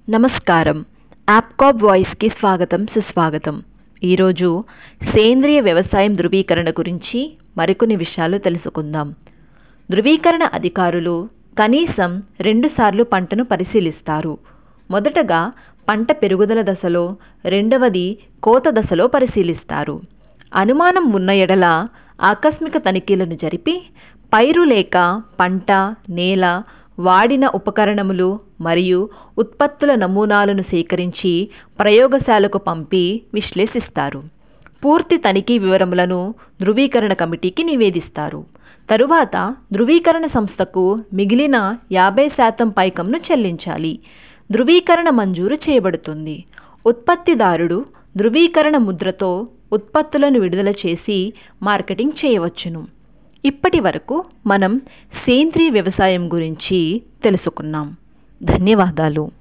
నమస్కారం యాప్కాప్ వాయిస్కి స్వాగతం సుస్వాగతం ఈరోజు సేంద్రియ వ్యవసాయం ధృవీకరణ గురించి మరికొన్ని విషయాలు తెలుసుకుందాం ధృవీకరణ అధికారులు కనీసం రెండుసార్లు పంటను పరిశీలిస్తారు మొదటగా పంట పెరుగుదల దశలో రెండవది కోత దశలో పరిశీలిస్తారు అనుమానం ఉన్న ఎడల ఆకస్మిక తనిఖీలను జరిపి పైరు లేక పంట నేల వాడిన ఉపకరణములు మరియు ఉత్పత్తుల నమూనాలను సేకరించి ప్రయోగశాలకు పంపి విశ్లేషిస్తారు పూర్తి తనిఖీ వివరములను ధృవీకరణ కమిటీకి నివేదిస్తారు తరువాత ధృవీకరణ సంస్థకు మిగిలిన యాభై శాతం పైకంను చెల్లించాలి ధృవీకరణ మంజూరు చేయబడుతుంది ఉత్పత్తిదారుడు ధృవీకరణ ముద్రతో ఉత్పత్తులను విడుదల చేసి మార్కెటింగ్ చేయవచ్చును ఇప్పటి వరకు మనం సేంద్రీయ వ్యవసాయం గురించి తెలుసుకున్నాం ధన్యవాదాలు